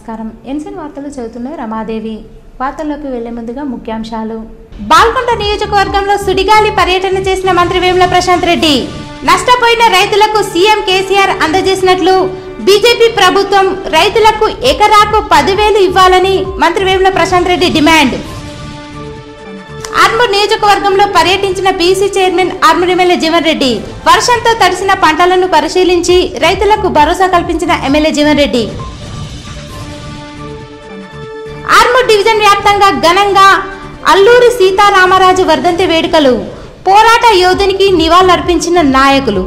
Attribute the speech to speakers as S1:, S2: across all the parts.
S1: నమస్కారం ఎన్సీన్ వార్తలు చదువుతున్న రమాదేవి వార్తల్లోకి వెళ్లే ముందుగా ముఖ్యాంశాలు బాల్కొండ నియోజకవర్గంలో సుడిగాలి పర్యటన చేసిన మంత్రి వేముల ప్రశాంత్ రెడ్డి నష్టపోయిన రైతులకు సీఎం కేసీఆర్ అందజేసినట్లు బీజేపీ ప్రభుత్వం రైతులకు ఎకరాకు పదివేలు ఇవ్వాలని మంత్రి వేముల ప్రశాంత్ రెడ్డి డిమాండ్ ఆర్మూర్ నియోజకవర్గంలో పర్యటించిన PC chairman Armoor MLA Jeevan Reddy వర్షంతో తడిసిన పంటలను పరిశీలించి రైతులకు భరోసా కల్పించిన ఎమ్మెల్యే జీవన్ రెడ్డి ఆర్మూర్ డివిజన్ వ్యాప్తంగా ఘనంగా అల్లూరి సీతారామరాజు వర్ధంతి వేడుకలు పోరాట యోధునికి నివాళులర్పించిన నాయకులు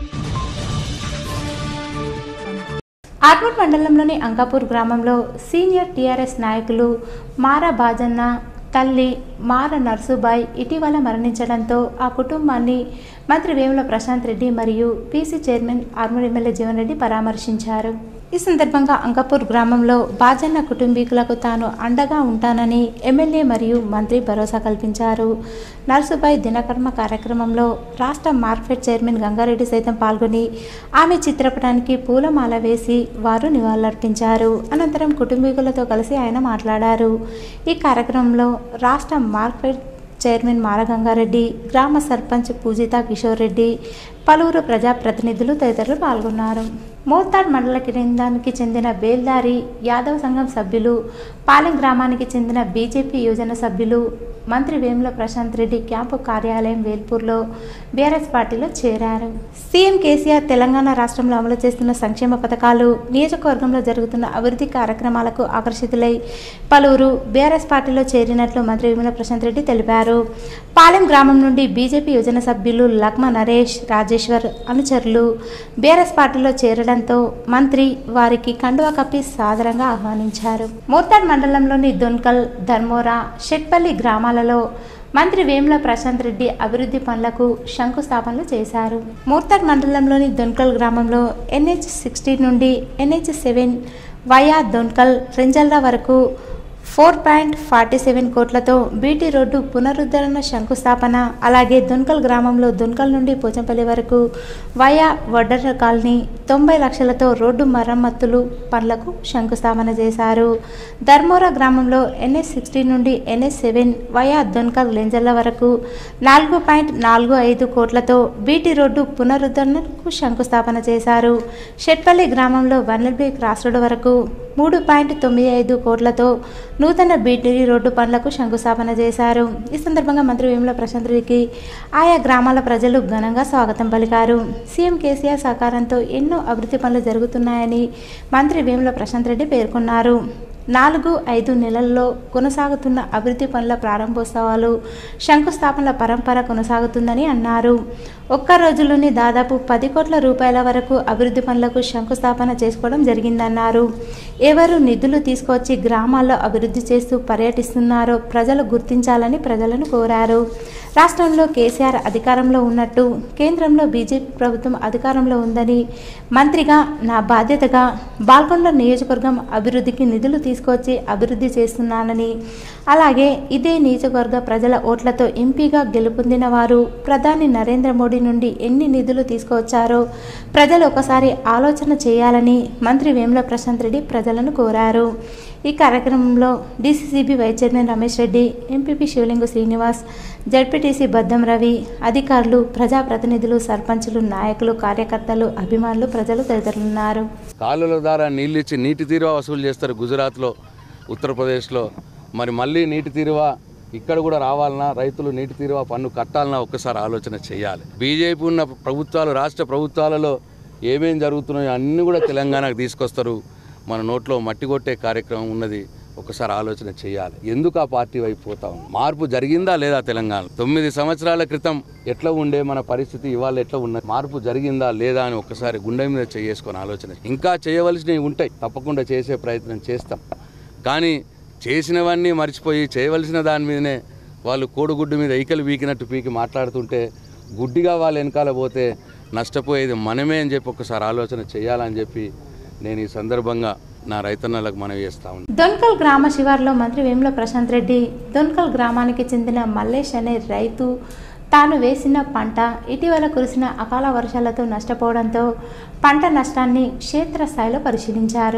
S1: ఆర్మూర్ మండలంలోని అంకాపూర్ గ్రామంలో సీనియర్ టీఆర్ఎస్ నాయకులు మారా బాజన్న తల్లి మార నర్సుబాయ్ ఇటీవల మరణించడంతో ఆ కుటుంబాన్ని మంత్రి వేముల ప్రశాంత్ రెడ్డి మరియు PC chairman Armoor MLA Jeevan Reddy పరామర్శించారు ఈ సందర్భంగా అంకాపూర్ గ్రామంలో బాజన్న కుటుంబీకులకు తాను అండగా ఉంటానని ఎమ్మెల్యే మరియు మంత్రి భరోసా కల్పించారు నర్సుబాయ్ దినకర్మ కార్యక్రమంలో రాష్ట్ర మార్కెట్ చైర్మన్ గంగారెడ్డి సైతం పాల్గొని ఆమె చిత్రపటానికి పూలమాల వేసి వారు నివాళులర్పించారు అనంతరం కుటుంబీకులతో కలిసి ఆయన మాట్లాడారు ఈ కార్యక్రమంలో రాష్ట్ర మార్కెట్ చైర్మన్ మారగంగారెడ్డి గ్రామ సర్పంచ్ పూజిత కిషోర్ రెడ్డి పలువురు ప్రజాప్రతినిధులు తదితరులు పాల్గొన్నారు మోతాడ్ మండల కేంద్రానికి చెందిన బేల్దారి యాదవ్ సంఘం సభ్యులు పాలెం గ్రామానికి చెందిన బీజేపీ యోజన సభ్యులు మంత్రి వేముల ప్రశాంత్ రెడ్డి క్యాంపు కార్యాలయం వేల్పూర్లో బీఆర్ఎస్ పార్టీలో చేరారు సీఎం కేసీఆర్ తెలంగాణ రాష్ట్రంలో అమలు చేస్తున్న సంక్షేమ పథకాలు నియోజకవర్గంలో జరుగుతున్న అభివృద్ధి కార్యక్రమాలకు ఆకర్షితులై పలువురు బీఆర్ఎస్ పార్టీలో చేరినట్లు మంత్రి వేముల ప్రశాంత్ రెడ్డి తెలిపారు పాలెం గ్రామం నుండి బీజేపీ యోజన సభ్యులు లక్మ నరేష్ రాజేశ్వర్ అనుచరులు బీఆర్ఎస్ పార్టీలో చేరడంతో మంత్రి వారికి కండువా కప్పి సాదరంగా ఆహ్వానించారు మోర్తాడ్ మండలంలోని దొన్కల్ ధర్మోరా షెట్పల్లి గ్రామాలలో మంత్రి వేముల ప్రశాంత్ రెడ్డి అభివృద్ధి పనులకు శంకుస్థాపనలు చేశారు మూర్తాడ్ మండలంలోని దొన్కల్ గ్రామంలో ఎన్హెచ్ సిక్స్టీ నుండి NH seven via Donkal Renjalla వరకు ఫోర్ పాయింట్ ఫార్టీ సెవెన్ కోట్లతో బీటీ రోడ్డు పునరుద్ధరణ శంకుస్థాపన అలాగే దున్కల్ గ్రామంలో దున్కల్ నుండి పోచంపల్లి వరకు వయా వడ్డర కాలనీ తొంభై లక్షలతో రోడ్డు మరమ్మతులు పనులకు శంకుస్థాపన చేశారు ధర్మోరా గ్రామంలో ఎన్ఎస్ సిక్స్టీన్ నుండి NS seven via Dunkal Lenjarla వరకు నాలుగు పాయింట్ నాలుగు ఐదు కోట్లతో బీటీ రోడ్డు పునరుద్ధరణకు శంకుస్థాపన చేశారు షెట్పల్లి గ్రామంలో వనల్బీ క్రాస్ రోడ్డు వరకు మూడు పాయింట్ తొమ్మిది ఐదు కోట్లతో నూతన బీటీ రోడ్డు పనులకు శంకుస్థాపన చేశారు ఈ సందర్భంగా మంత్రి వేముల ప్రశాంత్ రెడ్డికి ఆయా గ్రామాల ప్రజలు ఘనంగా స్వాగతం పలికారు సీఎం కేసీఆర్ సహకారంతో ఎన్నో అభివృద్ధి పనులు జరుగుతున్నాయని మంత్రి వేముల ప్రశాంత్ రెడ్డి పేర్కొన్నారు నాలుగు ఐదు నెలల్లో కొనసాగుతున్న అభివృద్ధి పనుల ప్రారంభోత్సవాలు శంకుస్థాపనల పరంపర కొనసాగుతుందని అన్నారు ఒక్క రోజులోనే దాదాపు పది కోట్ల రూపాయల వరకు అభివృద్ధి పనులకు శంకుస్థాపన చేసుకోవడం జరిగిందన్నారు ఎవరు నిధులు తీసుకొచ్చి గ్రామాల్లో అభివృద్ధి చేస్తూ పర్యటిస్తున్నారో ప్రజలు గుర్తించాలని ప్రజలను కోరారు రాష్ట్రంలో కేసీఆర్ అధికారంలో ఉన్నట్టు కేంద్రంలో బీజేపీ ప్రభుత్వం అధికారంలో ఉందని మంత్రిగా నా బాధ్యతగా బాల్కొండ నియోజకవర్గం అభివృద్ధికి నిధులు తీసుకొచ్చి అభివృద్ధి చేస్తున్నానని అలాగే ఇదే నియోజకవర్గ ప్రజల ఓట్లతో ఎంపీగా గెలుపొందిన వారు ప్రధాని నరేంద్ర మోడీ నుండి ఎన్ని నిధులు తీసుకువచ్చారో ప్రజలు ఒకసారి ఆలోచన చేయాలని మంత్రి వేముల ప్రశాంత్ రెడ్డి ప్రజలను కోరారు ఈ కార్యక్రమంలో DCCB vice chairman Ramesh Reddy MPP Shivalingu Srinivas ZPTC Baddam Ravi అధికారులు ప్రజాప్రతినిధులు సర్పంచులు నాయకులు కార్యకర్తలు అభిమానులు ప్రజలు తదితరులున్నారు
S2: కాలువల ద్వారా నీళ్ళు ఇచ్చి నీటి తీరువ వసూలు చేస్తారు గుజరాత్లో ఉత్తరప్రదేశ్లో మరి మళ్ళీ నీటి తీరువ ఇక్కడ కూడా రావాలన్నా రైతులు నీటి తీరువ పన్ను కట్టాలన్నా ఒక్కసారి ఆలోచన చేయాలి బీజేపీ ఉన్న ప్రభుత్వాలు రాష్ట్ర ప్రభుత్వాలలో ఏమేం జరుగుతున్నాయో అన్నీ కూడా తెలంగాణకు తీసుకొస్తారు మన నోట్లో మట్టి కొట్టే కార్యక్రమం ఉన్నది ఒకసారి ఆలోచన చేయాలి ఎందుకు ఆ పార్టీ వైపు పోతా ఉంది మార్పు జరిగిందా లేదా తెలంగాణ తొమ్మిది సంవత్సరాల క్రితం ఎట్లా ఉండే మన పరిస్థితి ఇవాళ ఎట్లా ఉన్నది మార్పు జరిగిందా లేదా అని ఒక్కసారి గుండె మీద చేసుకొని ఆలోచన ఇంకా చేయవలసినవి ఉంటాయి తప్పకుండా చేసే ప్రయత్నం చేస్తాం కానీ చేసినవన్నీ మర్చిపోయి చేయవలసిన దాని మీదనే వాళ్ళు కోడిగుడ్డు మీద ఈకలు పీకినట్టు పీకి మాట్లాడుతుంటే గుడ్డిగా వాళ్ళు వెనకాల పోతే నష్టపోయేది మనమే అని చెప్పి ఒకసారి ఆలోచన చేయాలని చెప్పి నేను ఈ సందర్భంగా నా రైతన్నలకు మనవి చేస్తా ఉన్నాను
S1: దొన్కల్ గ్రామ శివార్లో మంత్రి వేముల ప్రశాంత్ రెడ్డి దొన్కల్ గ్రామానికి చెందిన మల్లేష్ అనే రైతు తాను వేసిన పంట ఇటీవల కురిసిన అకాల వర్షాలతో నష్టపోవడంతో పంట నష్టాన్ని క్షేత్రస్థాయిలో పరిశీలించారు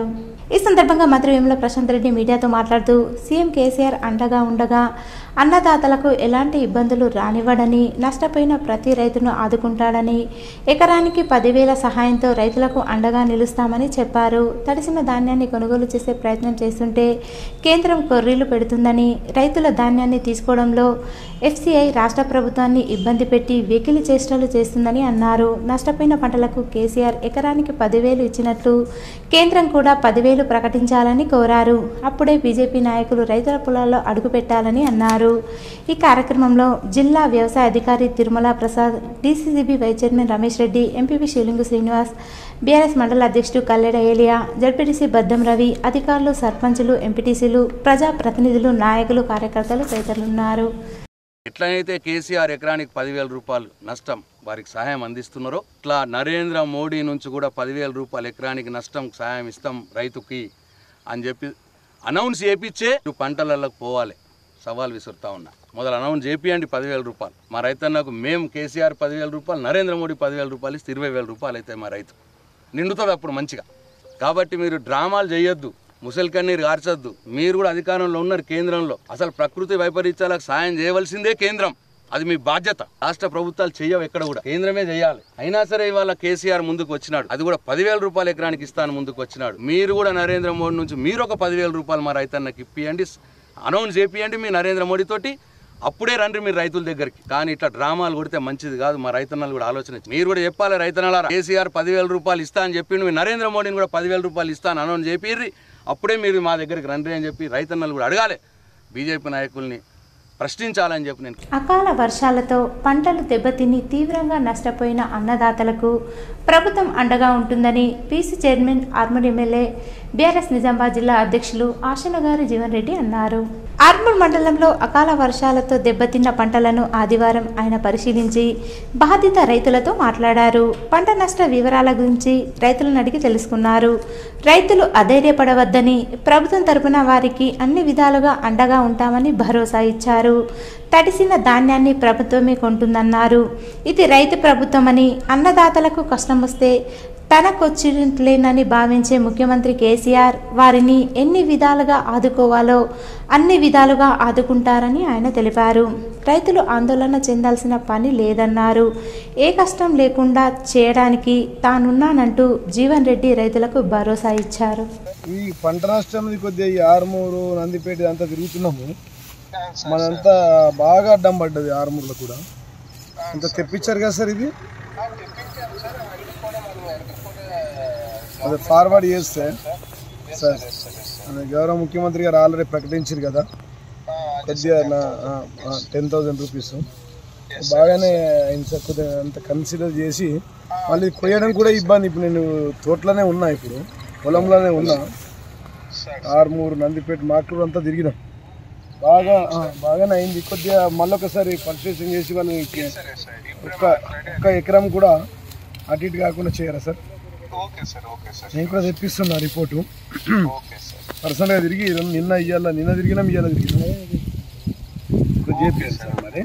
S1: ఈ సందర్భంగా మంత్రి వేముల ప్రశాంత్ రెడ్డి మీడియాతో మాట్లాడుతూ సీఎం కేసీఆర్ అండగా ఉండగా అన్నదాతలకు ఎలాంటి ఇబ్బందులు రానివ్వడని నష్టపోయిన ప్రతి రైతును ఆదుకుంటాడని ఎకరానికి పదివేల సహాయంతో రైతులకు అండగా నిలుస్తామని చెప్పారు తడిసిన ధాన్యాన్ని కొనుగోలు చేసే ప్రయత్నం చేస్తుంటే కేంద్రం కొర్రీలు పెడుతుందని రైతుల ధాన్యాన్ని తీసుకోవడంలో ఎఫ్సిఐ రాష్ట్ర ప్రభుత్వాన్ని ఇబ్బంది పెట్టి వెకిలి చేష్టలు చేస్తుందని అన్నారు నష్టపోయిన పంటలకు కేసీఆర్ ఎకరానికి పదివేలు ఇచ్చినట్లు కేంద్రం కూడా పదివేలు ప్రకటించాలని కోరారు అప్పుడే బీజేపీ నాయకులు రైతుల పొలాల్లో అడుగుపెట్టాలని అన్నారు ఈ కార్యక్రమంలో జిల్లా వ్యవసాయ అధికారి Tirumala Prasad DCCB vice chairman Ramesh Reddy MPP Shilingu Srinivas BRS మండల అధ్యక్షుడు కల్లెడ ఏలియా జడ్పీటీసీ బద్దం రవి అధికారులు సర్పంచులు ఎంపీటీసీలు ప్రజాప్రతినిధులు నాయకులు కార్యకర్తలు తదితరులున్నారు
S2: ఎట్లయితే కేసీఆర్ ఎకరానికి పదివేల రూపాయలు నష్టం వారికి సహాయం అందిస్తున్నారో ఇట్లా నరేంద్ర మోడీ నుంచి కూడా పదివేల రూపాయలు ఎకరానికి నష్టం సహాయం ఇస్తాం రైతుకి అని చెప్పి అనౌన్స్ చేపించే నువ్వు పంటలకు పోవాలి సవాల్ విసురుతా ఉన్నా మొదలు అనౌన్స్ చేపియండి పదివేల రూపాయలు మా రైతన్నకు మేము కేసీఆర్ పదివేల రూపాయలు నరేంద్ర మోడీ పదివేల రూపాయలు ఇస్తే ఇరవై వేల రూపాయలు అయితే మా రైతు నిండుతుంది అప్పుడు మంచిగా కాబట్టి మీరు డ్రామాలు చేయొద్దు ముసలి కన్నీరు కార్చొద్దు మీరు కూడా అధికారంలో ఉన్నారు కేంద్రంలో అసలు ప్రకృతి వైపరీత్యాలకు సాయం చేయవలసిందే కేంద్రం అది మీ బాధ్యత రాష్ట్ర ప్రభుత్వాలు చెయ్యవు ఎక్కడ కూడా కేంద్రమే చేయాలి అయినా సరే ఇవాళ కేసీఆర్ ముందుకు వచ్చినాడు అది కూడా పదివేల రూపాయలు ఎకరానికి ఇస్తాను ముందుకు వచ్చినాడు మీరు కూడా నరేంద్ర మోడీ నుంచి మీరు ఒక పదివేల రూపాయలు మా రైతన్నకి ఇప్పియండి అనౌన్స్ చేపియండి మీ నరేంద్ర మోడీ తోటి అప్పుడే రండి మీరు రైతుల దగ్గరికి కానీ ఇట్లా డ్రామాలు కొడితే మంచిది కాదు మా రైతన్నలు కూడా ఆలోచన మీరు కూడా చెప్పాలి రైతన్నలారా కేసీఆర్ పదివేల రూపాయలు ఇస్తా అని చెప్పి నువ్వు నరేంద్ర మోడీని కూడా పదివేల రూపాయలు ఇస్తాను అనౌన్స్ చేపిర్రి అప్పుడే మీరు మా దగ్గరికి రండి అని చెప్పి రైతన్నలు కూడా అడగాలి బీజేపీ నాయకుల్ని ప్రశ్నించాలని చెప్పి నేను
S1: అకాల వర్షాలతో పంటలు దెబ్బతిని తీవ్రంగా నష్టపోయిన అన్నదాతలకు ప్రభుత్వం అండగా ఉంటుందని PC chairman Armoor MLA BRS Nizamabad జిల్లా అధ్యక్షులు ఆశనగారి జీవన్ రెడ్డి అన్నారు ఆర్మూర్ మండలంలో అకాల వర్షాలతో దెబ్బతిన్న పంటలను ఆదివారం ఆయన పరిశీలించి బాధిత రైతులతో మాట్లాడారు పంట నష్ట వివరాల గురించి రైతులను అడిగి తెలుసుకున్నారు రైతులు అధైర్యపడవద్దని ప్రభుత్వం తరపున వారికి అన్ని విధాలుగా అండగా ఉంటామని భరోసా ఇచ్చారు తడిసిన ధాన్యాన్ని ప్రభుత్వమే కొంటుందన్నారు ఇది రైతు ప్రభుత్వమని అన్నదాతలకు కష్టం వస్తే తనకొచ్చినట్లేనని భావించే ముఖ్యమంత్రి కేసీఆర్ వారిని ఎన్ని విధాలుగా ఆదుకోవాలో అన్ని విధాలుగా ఆదుకుంటారని ఆయన తెలిపారు రైతులు ఆందోళన చెందాల్సిన పని లేదన్నారు ఏ కష్టం లేకుండా చేయడానికి తానున్నానంటూ జీవన్ రెడ్డి రైతులకు భరోసా ఇచ్చారు
S3: ఈ పంట నష్టం కొద్దిగా ఈ ఆరుమూరు నందిపేట అంతా తిరుగుతున్నాము మనంతా బాగా అడ్డం పడ్డది ఆరుమూరులో కూడా అంత తెప్పించారు కదా సార్ ఇది అదే ఫార్వర్డ్ చేస్తే సార్ అదే గౌరవ ముఖ్యమంత్రి గారు ఆల్రెడీ ప్రకటించారు కదా కొద్దిగా టెన్ థౌజండ్ రూపీస్ బాగానే అయింది సార్ కొద్దిగా అంత కన్సిడర్ చేసి మళ్ళీ కొయ్యడం కూడా ఇబ్బంది ఇప్పుడు నేను తోటలోనే ఉన్నా ఇప్పుడు పొలంలోనే ఉన్నా ఆరుమూరు నందిపేట మాటూరు అంతా తిరిగినాం బాగా ఆ, బాగానే అయింది కొద్దిగా మళ్ళొకసారి పర్చేసింగ్ చేసి వాళ్ళు ఒక్క ఒక్క ఎకరం కూడా అటు ఇటు కాకుండా చేయరా సార్ నేను కూడా తెప్పిస్తున్నా రిపోర్టు పర్సనల్గా తిరిగి నిన్న ఇయ్యాల నిన్న తిరిగినాం ఇయ్యాల తిరిగినాం ఇప్పుడు చేపియాలి సార్ మరి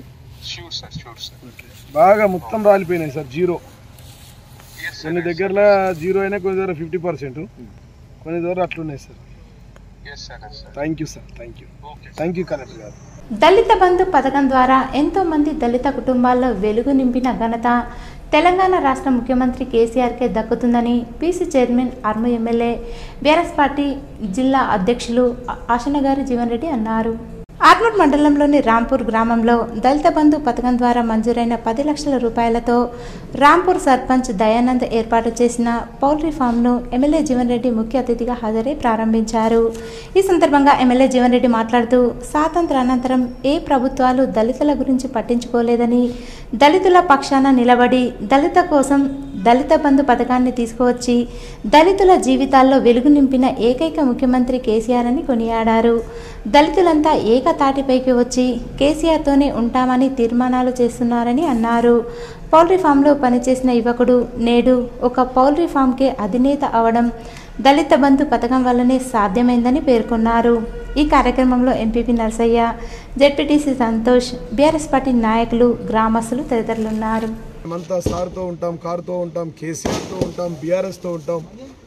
S3: బాగా మొత్తం రాలిపోయినాయి సార్ జీరో కొన్ని దగ్గరలో జీరో అయినా కొన్ని దగ్గర ఫిఫ్టీ పర్సెంట్ కొన్ని దగ్గర అట్లున్నాయి sir thank you sir thank you thank you collector గారు
S1: దళిత బంధు పథకం ద్వారా ఎంతో మంది దళిత కుటుంబాల్లో వెలుగు నింపిన ఘనత తెలంగాణ రాష్ట్ర ముఖ్యమంత్రి కేసీఆర్కే దక్కుతుందని పీసీ చైర్మన్ అర్మ ఎమ్మెల్యే బీఆర్ఎస్ పార్టీ జిల్లా అధ్యక్షులు ఆశనగారి జీవన్ రెడ్డి అన్నారు ఆర్మూర్ మండలంలోని రాంపూర్ గ్రామంలో దళిత బంధు పథకం ద్వారా మంజూరైన పది లక్షల రూపాయలతో రాంపూర్ సర్పంచ్ దయానంద్ ఏర్పాటు చేసిన పౌల్ట్రీ ఫామ్ను ఎమ్మెల్యే జీవన్ రెడ్డి ముఖ్య అతిథిగా హాజరై ప్రారంభించారు ఈ సందర్భంగా ఎమ్మెల్యే జీవన్ రెడ్డి మాట్లాడుతూ స్వాతంత్ర అనంతరం ఏ ప్రభుత్వాలు దళితుల గురించి పట్టించుకోలేదని దళితుల పక్షాన నిలబడి దళిత కోసం దళిత బంధు పథకాన్ని తీసుకువచ్చి దళితుల జీవితాల్లో వెలుగు నింపిన ఏకైక ముఖ్యమంత్రి కేసీఆర్ అని కొనియాడారు దళితులంతా ఏకతాటిపైకి వచ్చి కేసీఆర్తోనే ఉంటామని తీర్మానాలు చేస్తున్నారని అన్నారు పౌల్ట్రీ ఫామ్లో పనిచేసిన యువకుడు నేడు ఒక పౌల్ట్రీ ఫామ్కే అధినేత అవడం దళిత బంధు పథకం వల్లనే సాధ్యమైందని పేర్కొన్నారు ఈ కార్యక్రమంలో MPP Narasaiah ZPTC Santosh BRS party నాయకులు గ్రామస్తులు తదితరులున్నారు
S3: మేమంతా సార్తో ఉంటాం కారుతో ఉంటాం కేసీఆర్తో ఉంటాం బీఆర్ఎస్తో ఉంటాం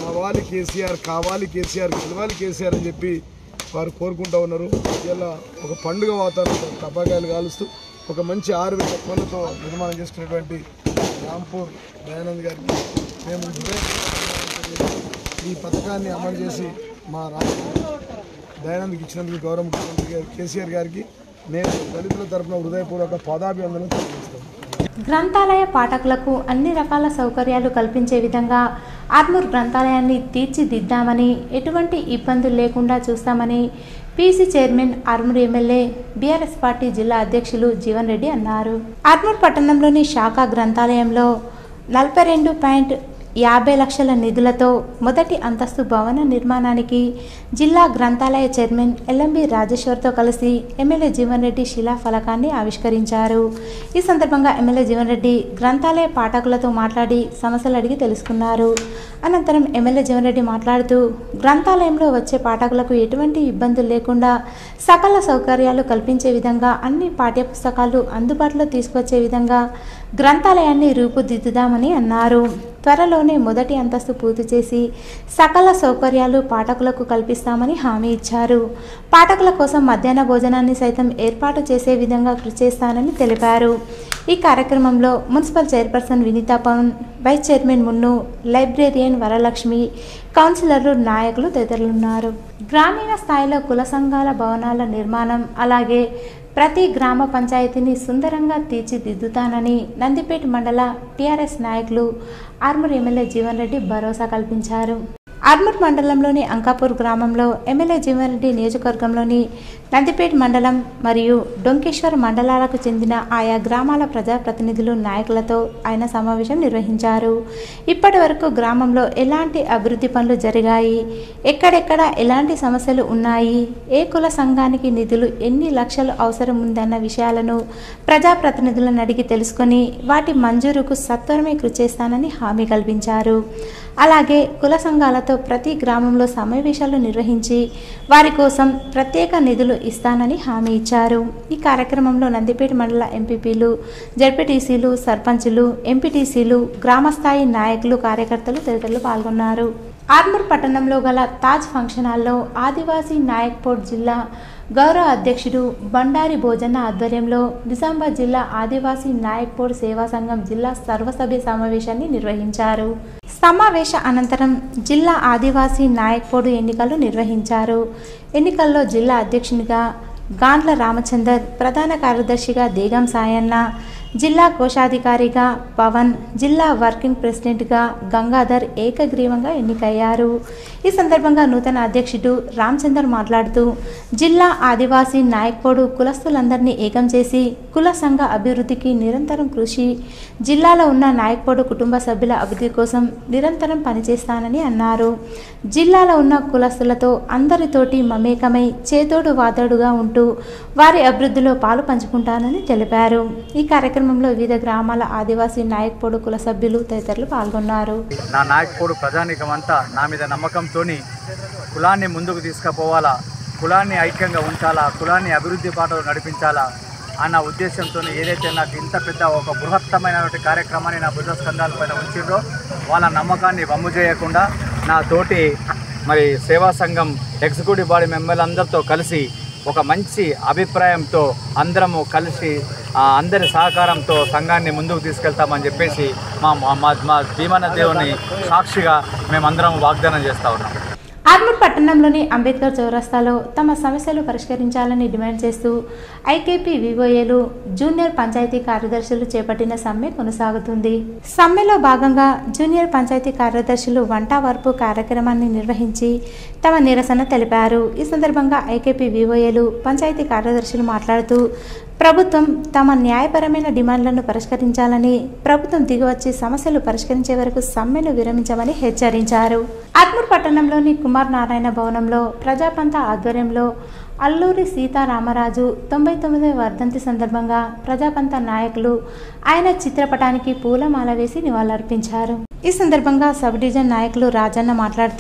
S3: రావాలి కేసీఆర్ కావాలి కేసీఆర్ గెలవాలి కేసీఆర్ అని చెప్పి వారు కోరుకుంటూ ఉన్నారు ఇలా ఒక పండుగ వాతావరణంతో టపాకాయలు కాలుస్తూ ఒక మంచి ఆరు వేల కోళ్ళతో నిర్మాణం చేసుకున్నటువంటి రాంపూర్ దయానంద్ గారికి మేము హృదయపూర్వకంగా ఈ పథకాన్ని అమలు చేసి మా రాష్ట్ర దయానంద్కి ఇచ్చినందుకు గౌరవ ముఖ్యమంత్రి గారు కేసీఆర్ గారికి నేను దళితుల తరపున హృదయపూర్వక పాదాభివందనం తెలియజేస్తాను
S1: గ్రంథాలయ పాఠకులకు అన్ని రకాల సౌకర్యాలు కల్పించే విధంగా ఆర్మూర్ గ్రంథాలయాన్ని తీర్చిదిద్దామని ఎటువంటి ఇబ్బందులు లేకుండా చూస్తామని PC chairman Armoor MLA BRS party జిల్లా అధ్యక్షులు జీవన్ రెడ్డి అన్నారు ఆర్మూర్ పట్టణంలోని శాఖ గ్రంథాలయంలో నలభై రెండు పాయింట్ యాభై లక్షల నిధులతో మొదటి అంతస్తు భవన నిర్మాణానికి జిల్లా గ్రంథాలయ చైర్మన్ ఎల్ఎంబి రాజేశ్వర్తో కలిసి ఎమ్మెల్యే జీవన్ రెడ్డి శిలా ఫలకాన్ని ఆవిష్కరించారు ఈ సందర్భంగా ఎమ్మెల్యే జీవన్ రెడ్డి గ్రంథాలయ పాఠకులతో మాట్లాడి సమస్యలు అడిగి తెలుసుకున్నారు అనంతరం ఎమ్మెల్యే జీవన్ రెడ్డి మాట్లాడుతూ గ్రంథాలయంలో వచ్చే పాఠకులకు ఎటువంటి ఇబ్బందులు లేకుండా సకల సౌకర్యాలు కల్పించే విధంగా అన్ని పాఠ్యపుస్తకాలు అందుబాటులో తీసుకొచ్చే విధంగా గ్రంథాలయాన్ని రూపుదిద్దుదామని అన్నారు త్వరలోనే మొదటి అంతస్తు పూర్తి చేసి సకల సౌకర్యాలు పాఠకులకు కల్పిస్తామని హామీ ఇచ్చారు పాఠకుల కోసం మధ్యాహ్న భోజనాన్ని సైతం ఏర్పాటు చేసే విధంగా కృషి చేస్తానని తెలిపారు ఈ కార్యక్రమంలో municipal chairperson Vineetha Pavan vice chairman Munnu librarian Varalakshmi కౌన్సిలర్లు నాయకులు తదితరులున్నారు గ్రామీణ స్థాయిలో కుల సంఘాల భవనాల నిర్మాణం అలాగే ప్రతి గ్రామ పంచాయతీని సుందరంగా తీర్చిదిద్దుతానని నందిపేట మండల టీఆర్ఎస్ నాయకులు ఆర్మూర్ ఎమ్మెల్యే జీవన్ రెడ్డి భరోసా కల్పించారు ఆర్మూర్ మండలంలోని అంకాపూర్ గ్రామంలో ఎమ్మెల్యే జీవన్ రెడ్డి నియోజకవర్గంలోని నందిపేట మండలం మరియు డొంకేశ్వర్ మండలాలకు చెందిన ఆయా గ్రామాల ప్రజాప్రతినిధులు నాయకులతో ఆయన సమావేశం నిర్వహించారు ఇప్పటి వరకు గ్రామంలో ఎలాంటి అభివృద్ధి పనులు జరిగాయి ఎక్కడెక్కడ ఎలాంటి సమస్యలు ఉన్నాయి ఏ కుల సంఘానికి నిధులు ఎన్ని లక్షలు అవసరం ఉందన్న విషయాలను ప్రజాప్రతినిధులను అడిగి తెలుసుకొని వాటి మంజూరుకు సత్వరమే కృషి చేస్తానని హామీ కల్పించారు అలాగే కుల సంఘాలతో ప్రతి గ్రామంలో సమావేశాలు నిర్వహించి వారి కోసం ప్రత్యేక నిధులు ఇస్తానని హామీ ఇచ్చారు ఈ కార్యక్రమంలో నందిపేట మండల ఎంపీపీలు జడ్పీటీసీలు సర్పంచులు ఎంపీటీసీలు గ్రామస్థాయి నాయకులు కార్యకర్తలు తదితరులు పాల్గొన్నారు ఆర్మూర్ పట్టణంలో గల తాజ్ ఫంక్షన్ హాల్లో ఆదివాసీ నాయక్పూర్ జిల్లా గౌరవ అధ్యక్షుడు బండారి భోజన్న ఆధ్వర్యంలో నిజామాబాద్ జిల్లా ఆదివాసీ నాయక్పూర్ సేవా సంఘం జిల్లా సర్వసభ్య సమావేశాన్ని నిర్వహించారు సమావేశ అనంతరం జిల్లా ఆదివాసీ నాయక్పూర్ ఎన్నికలు నిర్వహించారు ఎన్నికల్లో జిల్లా అధ్యక్షునిగా గాండ్ల రామచందర్ ప్రధాన కార్యదర్శిగా దేగం సాయన్న జిల్లా కోశాధికారిగా పవన్ జిల్లా వర్కింగ్ ప్రెసిడెంట్గా గంగాధర్ ఏకగ్రీవంగా ఎన్నికయ్యారు ఈ సందర్భంగా నూతన అధ్యక్షుడు రామచందర్ మాట్లాడుతూ జిల్లా ఆదివాసీ నాయక్పోడు కులస్తులందరినీ ఏకం చేసి కుల సంఘ అభివృద్ధికి నిరంతరం కృషి జిల్లాలో ఉన్న నాయక్పోడు కుటుంబ సభ్యుల అభివృద్ధి కోసం నిరంతరం పనిచేస్తానని అన్నారు జిల్లాలో ఉన్న కులస్తులతో అందరితోటి మమేకమై చేతోడు వాదోడుగా ఉంటూ వారి అభివృద్ధిలో పాలు పంచుకుంటానని తెలిపారు ఈ కార్యక్రమంలో వివిధ గ్రామాల ఆదివాసీ నాయక్పోడు కుల సభ్యులు తదితరులు పాల్గొన్నారు
S4: నా నాయకుడు ప్రజానికం అంతా నా మీద నమ్మకంతో కులాన్ని ముందుకు తీసుకుపోవాలా కులాన్ని ఐక్యంగా ఉంచాలా కులాన్ని అభివృద్ధి బాటలో నడిపించాలా అన్న ఉద్దేశంతో ఏదైతే నాకు ఇంత పెద్ద ఒక బృహత్తమైనటువంటి కార్యక్రమాన్ని నా భుజ స్కంధాలపైన ఉంచిండ్రో వాళ్ళ నమ్మకాన్ని వమ్ము చేయకుండా నా తోటి మరి సేవా సంఘం ఎగ్జిక్యూటివ్ బాడీ మెంబర్లందరితో కలిసి ఒక మంచి అభిప్రాయంతో అందరము కలిసి ఆ, అందరి సహకారంతో సంఘాన్ని ముందుకు తీసుకెళ్తామని చెప్పేసి మా మా మా భీమన్న దేవుని సాక్షిగా మేమందరం వాగ్దానం చేస్తా ఉన్నాం
S1: ఆర్మూర్ పట్టణంలోని అంబేద్కర్ చౌరస్తాలో తమ సమస్యలు పరిష్కరించాలని డిమాండ్ చేస్తూ ఐకేపీ వివోఏలు జూనియర్ పంచాయతీ కార్యదర్శులు చేపట్టిన సమ్మె కొనసాగుతుంది సమ్మెలో భాగంగా జూనియర్ పంచాయతీ కార్యదర్శులు వంట వార్పు కార్యక్రమాన్ని నిర్వహించి తమ నిరసన తెలిపారు ఈ సందర్భంగా ఐకేపీ వివోఏలు పంచాయతీ కార్యదర్శులు మాట్లాడుతూ ప్రభుత్వం తమ న్యాయపరమైన డిమాండ్లను పరిష్కరించాలని ప్రభుత్వం దిగివచ్చి సమస్యలు పరిష్కరించే వరకు సమ్మెను విరమించమని హెచ్చరించారు ఆత్మూర్ పట్టణంలోని కుమార్ నారాయణ భవనంలో ప్రజాపంత ఆధ్వర్యంలో అల్లూరి సీతారామరాజు తొంభై తొమ్మిదవ వర్ధంతి సందర్భంగా ప్రజాపంత నాయకులు ఆయన చిత్రపటానికి పూలమాల వేసి నివాళులర్పించారు ఈ సందర్భంగా సబ్ డివిజన్ నాయకులు రాజన్న మాట్లాడుతూ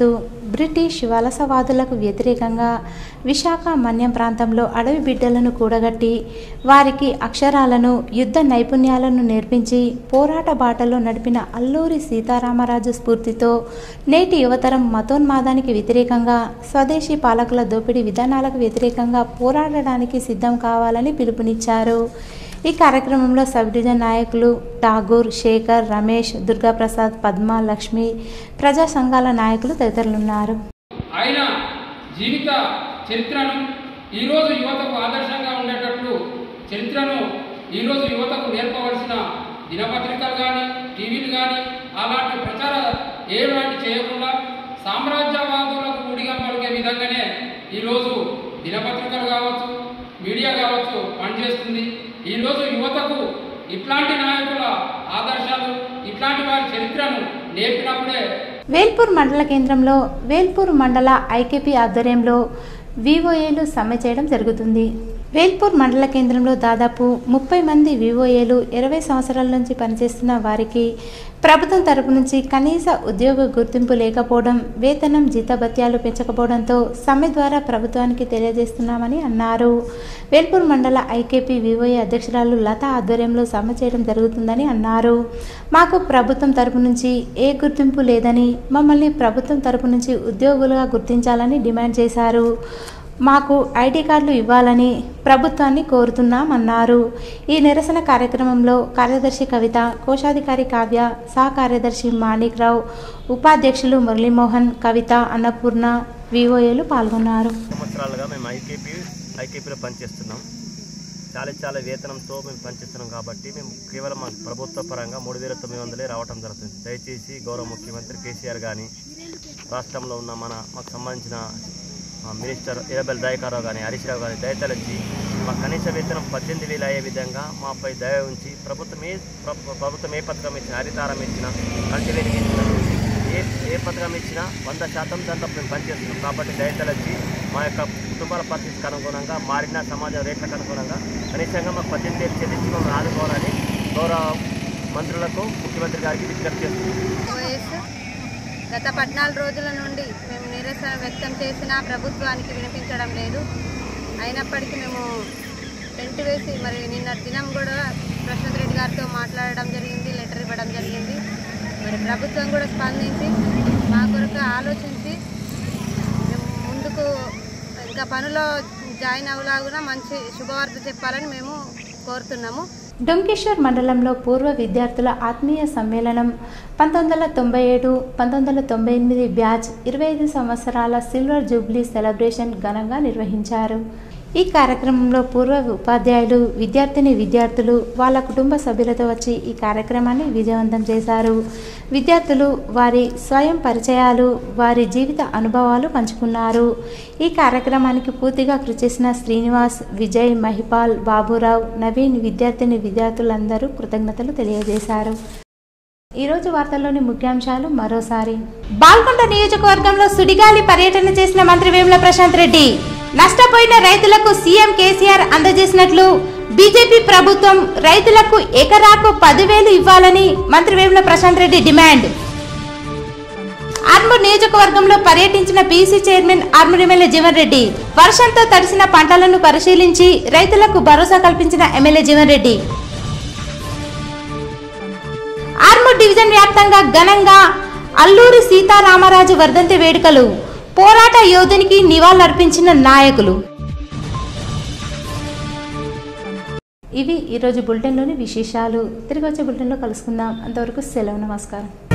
S1: బ్రిటిష్ వలసవాదులకు వ్యతిరేకంగా విశాఖ మన్యం ప్రాంతంలో అడవి బిడ్డలను కూడగట్టి వారికి అక్షరాలను యుద్ధ నైపుణ్యాలను నేర్పించి పోరాట బాటలో నడిపిన అల్లూరి సీతారామరాజు స్ఫూర్తితో నేటి యువతరం మతోన్మాదానికి వ్యతిరేకంగా స్వదేశీ పాలకుల దోపిడీ విధానాలకు వ్యతిరేకంగా పోరాడడానికి సిద్ధం కావాలని పిలుపునిచ్చారు ఈ కార్యక్రమంలో సబ్ డివిజన్ నాయకులు ఠాగూర్ శేఖర్ రమేష్ దుర్గాప్రసాద్ పద్మ లక్ష్మి ప్రజా సంఘాల నాయకులు తదితరులున్నారు
S5: ఆయన జీవిత చరిత్రను ఈరోజు యువతకు ఆదర్శంగా ఉండేటట్లు చరిత్రను ఈరోజు యువతకు నేర్పవలసిన దినపత్రికలు కానీ టీవీలు కానీ అలాంటి ప్రచార ఏలాంటి చేయకుండా సామ్రాజ్యవాదులకు ఊడిగా పలికే విధంగానే ఈరోజు దినపత్రికలు కావచ్చు మీడియా కావచ్చు పనిచేస్తుంది ఈరోజు యువతకు ఇట్లాంటి నాయకుల ఆదర్శాలు ఇట్లాంటి వారి చరిత్రను నేర్పినప్పుడే
S1: వేల్పూర్ మండల కేంద్రంలో వేల్పూర్ మండల ఐకేపీ ఆధ్వర్యంలో వివోఏలు సమ్మె చేయడం జరుగుతుంది వేల్పూర్ మండల కేంద్రంలో దాదాపు ముప్పై మంది వివోఏలు ఇరవై సంవత్సరాల నుంచి పనిచేస్తున్న వారికి ప్రభుత్వం తరపు నుంచి కనీస ఉద్యోగ గుర్తింపు లేకపోవడం వేతనం జీతభత్యాలు పెంచకపోవడంతో సమ్మె ద్వారా ప్రభుత్వానికి తెలియజేస్తున్నామని అన్నారు వేల్పూర్ మండల ఐకేపీ వివోఏ అధ్యక్షురాలు లత ఆధ్వర్యంలో సమ్మె చేయడం జరుగుతుందని అన్నారు మాకు ప్రభుత్వం తరపు నుంచి ఏ గుర్తింపు లేదని మమ్మల్ని ప్రభుత్వం తరపు నుంచి ఉద్యోగులుగా గుర్తించాలని డిమాండ్ చేశారు మాకు ఐడి కార్డులు ఇవ్వాలని ప్రభుత్వాన్ని కోరుతున్నామన్నారు ఈ నిరసన కార్యక్రమంలో కార్యదర్శి కవిత కోశాధికారి కావ్య సహ కార్యదర్శి మాణిక్రావు ఉపాధ్యక్షులు మురళీమోహన్ కవిత అన్నపూర్ణ వివోఏలు పాల్గొన్నారు
S6: సంవత్సరాలుగా మేము ఐకేపీ ఐకేపీలో పనిచేస్తున్నాం చాలా చాలా వేతనంతో మేము పనిచేస్తున్నాం కాబట్టి మేము కేవలం మా ప్రభుత్వ పరంగా మూడు వేల తొమ్మిది వందలే రావటం జరుగుతుంది దయచేసి గౌరవ ముఖ్యమంత్రి కేసీఆర్ కానీ రాష్ట్రంలో ఉన్న మన మాకు సంబంధించిన ఆ, మినిస్టర్ ఇరబెల్ దయకారావు కానీ హరీష్ రావు కానీ దయతలచి మా కనీస వేతనం పద్దెనిమిది వేలు అయ్యే విధంగా మాపై దయ ఉంచి ప్రభుత్వం ఏ ప్ర- ప్రభుత్వం ఏ పథకం ఇచ్చినా హరితారం ఇచ్చినా కంటి వెలుగు ఇచ్చినా ఏ ఏ పథకం ఇచ్చినా వంద శాతం దాంట్లో మేము పనిచేస్తున్నాం కాబట్టి దయతలచి మా యొక్క కుటుంబాల పరిస్థితికి అనుగుణంగా మారిన సమాజ రేట్లకు అనుగుణంగా కనీసంగా మాకు పద్దెనిమిది వేలు చెల్లించి మమ్మల్ని ఆదుకోవాలని గౌరవ మంత్రులకు ముఖ్యమంత్రి గారికి విజ్ఞప్తి చేస్తున్నాం
S7: ఓఎస్ గత పద్నాలుగు రోజుల నుండి మేము నిరసన వ్యక్తం చేసినా ప్రభుత్వానికి వినిపించడం లేదు అయినప్పటికీ మేము టెంట్ వేసి మరి నిన్న దినం కూడా ప్రశాంత్ రెడ్డి గారితో మాట్లాడడం జరిగింది లెటర్ ఇవ్వడం జరిగింది మరి ప్రభుత్వం కూడా స్పందించి మా కొరకు ఆలోచించి మేము ముందుకు ఇంకా పనిలో జాయిన్ అవ్వలాగున మంచి శుభవార్త చెప్పాలని మేము కోరుతున్నాము
S1: డొంకేశ్వర్ మండలంలో పూర్వ విద్యార్థుల ఆత్మీయ సమ్మేళనం పంతొమ్మిది వందల తొంభై ఏడు పంతొమ్మిది వందల తొంభై ఎనిమిది బ్యాచ్ ఇరవై ఐదు సంవత్సరాల సిల్వర్ జూబ్లీ సెలబ్రేషన్ ఘనంగా నిర్వహించారు ఈ కార్యక్రమంలో పూర్వ ఉపాధ్యాయులు విద్యార్థిని విద్యార్థులు వాళ్ళ కుటుంబ సభ్యులతో వచ్చి ఈ కార్యక్రమాన్ని విజయవంతం చేశారు విద్యార్థులు వారి స్వయం పరిచయాలు వారి జీవిత అనుభవాలు పంచుకున్నారు ఈ కార్యక్రమానికి పూర్తిగా కృషి చేసిన శ్రీనివాస్ విజయ్ మహిపాల్ బాబురావు నవీన్ విద్యార్థిని విద్యార్థులందరూ కృతజ్ఞతలు తెలియజేశారు ఈరోజు వార్తల్లోని ముఖ్యాంశాలు మరోసారి బాల్కొండ నియోజకవర్గంలో సుడిగాలి పర్యటన చేసిన మంత్రి వేముల ప్రశాంత్ రెడ్డి నష్టపోయిన రైతులకు సీఎం కేసీఆర్ అందజేసినట్లు బీజేపీ ప్రభుత్వం రైతులకు ఎకరాకు పదివేలు ఇవ్వాలని మంత్రి వేముల ప్రశాంత్ రెడ్డి డిమాండ్ ఆర్మూర్ నియోజకవర్గంలో పర్యటించిన PC chairman Armoor MLA Jeevan Reddy వర్షంతో తడిసిన పంటలను పరిశీలించి రైతులకు భరోసా కల్పించిన ఎమ్మెల్యే జీవన్ రెడ్డి ఆర్మూర్ డివిజన్ వ్యాప్తంగా ఘనంగా అల్లూరి సీతారామరాజు వర్ధంతి వేడుకలు పోరాట యోధునికి నివాళులర్పించిన నాయకులు ఇవి ఈరోజు బులెటిన్లోని విశేషాలు తిరిగి వచ్చే బులెటిన్లో కలుసుకుందాం అంతవరకు సెలవు నమస్కారం